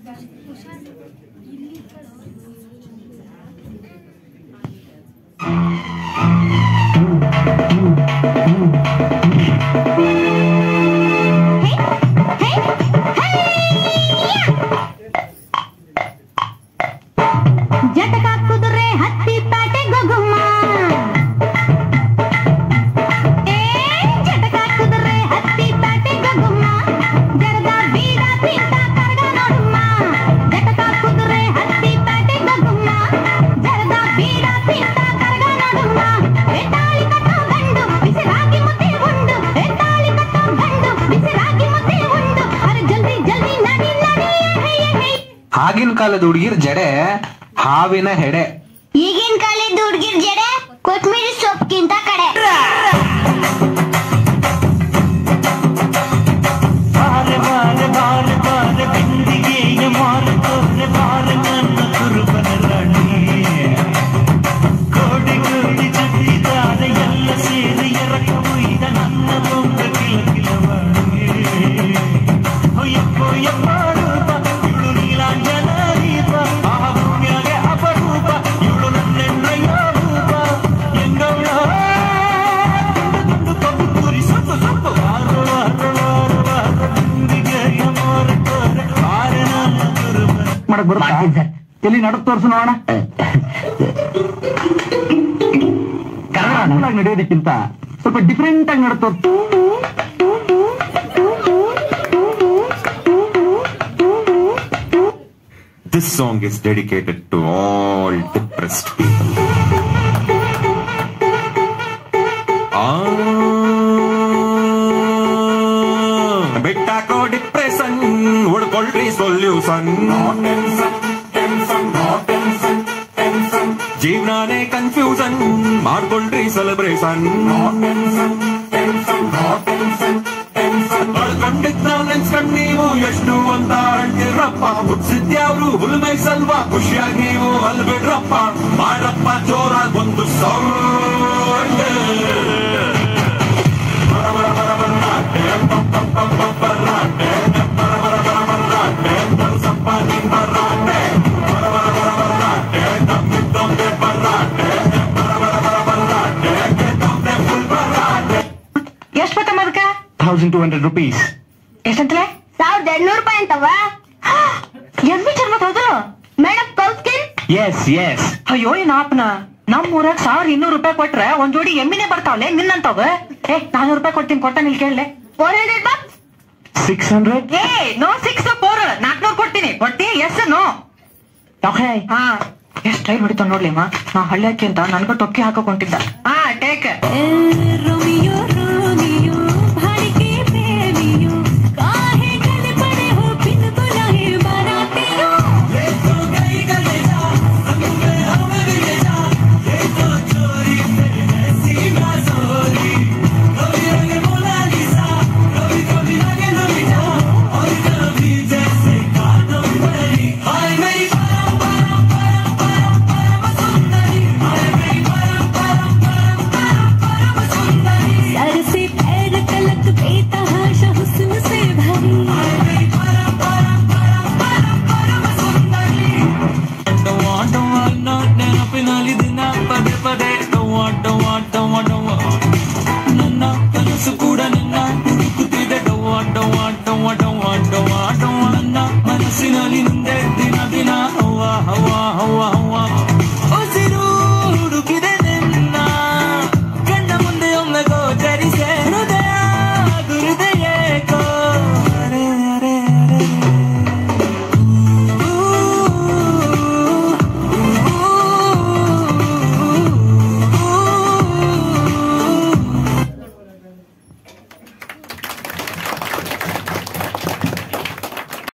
ಜಟಕ ಕುದುರೆ ಹತ್ತಿ ಪ್ಯಾಟೆ ಗೊಗುಮ್ಮ ಏ ಜಟಕ ಕುದುರೆ ಹತ್ತಿ ಪ್ಯಾಟೆ ಗೊಗುಮ್ಮ ಜರದ ಬೀಡ ತಿಂತ ಕರಗ ನೋಡುಮ್ಮ ಜಟಕ ಕುದುರೆ ಹತ್ತಿ ಪ್ಯಾಟೆ ಗೊಗುಮ್ಮ ಜರದ ಬೀಡ ತಿಂತ ಕರಗ ನೋಡುಮ್ಮ ಏ ತಾಳಿ ಕಟ್ಟೋ ಗಂಡು ಬಿಸಿರಾಗಿ ಮುದ್ದೆ ಉಂಡು ಏ ತಾಳಿ ಕಟ್ಟೋ ಗಂಡು ಬಿಸಿರಾಗಿ ಮುದ್ದೆ ಉಂಡು ಅರೆ ಜಲ್ದಿ ಜಲ್ದಿ ನಡಿ ನಡಿ ಹೇ ಹೇ ಆಗಿನ ಕಾಲದ ಹುಡುಗಿರ್ ಜಡೆ ಹಾವಿನ ಹೆಡೆ ಈಗಿನ ಕಾಲದ ಹುಡುಗಿರ್ ಜಡೆ ಕೊತ್ಮಿರಿ ಸೊಪ್ಪಿಗಿಂತ ಕಡೆ ಬಾರೆ ಬಾರೆ ಬಾರೆ ಬಾರೆ ಬಿಂದಿಗೆಯ ಮಾರುತ್ತೋರೆ ಬಾರೆ ನನ್ನ ಕುರುಬನ ರಾಣಿ ಕೋಡಿ ಕೋಡಿ ಚುಟ್ಟಿದ್ದಾರೆ ಎಲ್ಲ ಸೇರಿ ಎರಕ ಉಯ್ದ ನನ್ನ ಬೊಂಬ ಕಿಲ ಕಿಲವಾಣಿ ಯಪ್ಪೋ ಯಪ್ಪ ರೂಪ ಇವಳು ನೀಲಾಂಜನ ದೀಪ ಆ ಭೂಮಿಯಾಗೆ ಅಪರೂಪ ಇವಳು ನನ್ನೆಣ್ಣೆಯ ರೂಪ ಎಂಗವಳ ದುಂಡು ಕಬ್ಬು ಪೂರಿ ಸೊಪ್ಪು ಸೊಪ್ಪು ವಾರ ವಾರ ವಾರ ವಾರ ಬಿಂದಿಗೆಯ ಮಾರುತ್ತೋರೆ ಬಾರೆ ನನ್ನ ಕುರುಬನ ಮಾಡಕ್ ಬರುತ್ತಾ ಎಲ್ಲಿ ನಡಕ್ ತೋರ್ಸು ನೋಡೋಣ ಕನ್ನಡ ನಡೆಯೋದಕ್ಕಿಂತ ಸ್ವಲ್ಪ ಡಿಫ್ರೆಂಟ್ ಆಗಿ ನಡಕ್ ತೋರ್ಸು This song is dedicated to all depressed people. ಬಿಟ್ಟಾಕೋ ಡಿಪ್ರೆಷನ್ ಉಳ್ಕೊಳ್ರಿ ಸೊಲ್ಯೂಷನ್ ಜೀವನಾನೇ ಕನ್ಫ್ಯೂಷನ್ ಮಾಡ್ಕೊಳ್ರಿ ಸೆಲೆಬ್ರೇಷನ್ ಕಳ್ಕೊಂಡಿದ್ ನಾವ್ ನೆನ್ಸ್ಕೊಂಡ್ ನೀವು ಎಷ್ಟು ಅಂತ ಹೇಳ್ತಿರಪ್ಪ ಹುಟ್ಸಿದ್ಯಾವ್ರು ಹುಲ್ಮೈ ಸಲ್ವಾ ಖುಷಿಯಾಗಿ ನೀವು ಅಲ್ ಬಿಡ್ರಪ್ಪ ಮಾಡಪ್ಪ ಜೋರಾಗಿ ಒಂದು ಸೌಂಡ್ ಎಷ್ಟ್ ಬೇಕಮ್ಮ ಅದಕ್ಕ ಥೌಸಂಡ್ ಟೂ ಹಂಡ್ರೆಡ್ ರುಪೀಸ್ ಎಷ್ಟಂತಲೇ ಸಾವಿರದ ಎರಡ್ನೂರು ರೂಪಾಯಿ ಅಂತವ ಎಮ್ಮಿ ಚರ್ಮ ಹೌದು ಮೇಡಮ್ ಕೌಸ್ಕಿನ್ ಎಸ್ ಎಸ್ ಅಯ್ಯೋ ಇನ್ ಆಪ್ನ ನಮ್ ಊರಾಗ ಸಾವಿರ ಇನ್ನೂರು ರೂಪಾಯಿ ಕೊಟ್ರೆ ಒಂದ್ ಜೋಡಿ ಎಮ್ಮಿನೇ ಬರ್ತಾವಲೆ ನಿನ್ನಂತಾವ ಏ ನಾನೂರು ರೂಪಾಯಿ ಕೊಡ್ತೀನಿ ಕೊಟ್ಟ ನಿಲ್ ಕೇಳಲೆ four hundred bucks six hundred ಏ ನೋ ಸಿಕ್ಸ್ ಫೋರ್ ನಾಲ್ಕನೂರು ಕೊಡ್ತೀನಿ ಕೊಡ್ತಿ ಎಸ್ ನೋ ಓಕೆ ಹಾ ಎಷ್ಟ್ ಟೈಲ್ ಹೊಡಿತಾವ ನೋಡ್ಲಿ ಅಮ್ಮ ನಾ ಹಳ್ಳಿ ಅಕ್ಕಿ ಅಂತ ನನ್ಗ ಟೊಕ್ಕಿ ಹಾಕೊಂಡಿದ್ದ ಹಾ ಟೇಕ್ Romeo,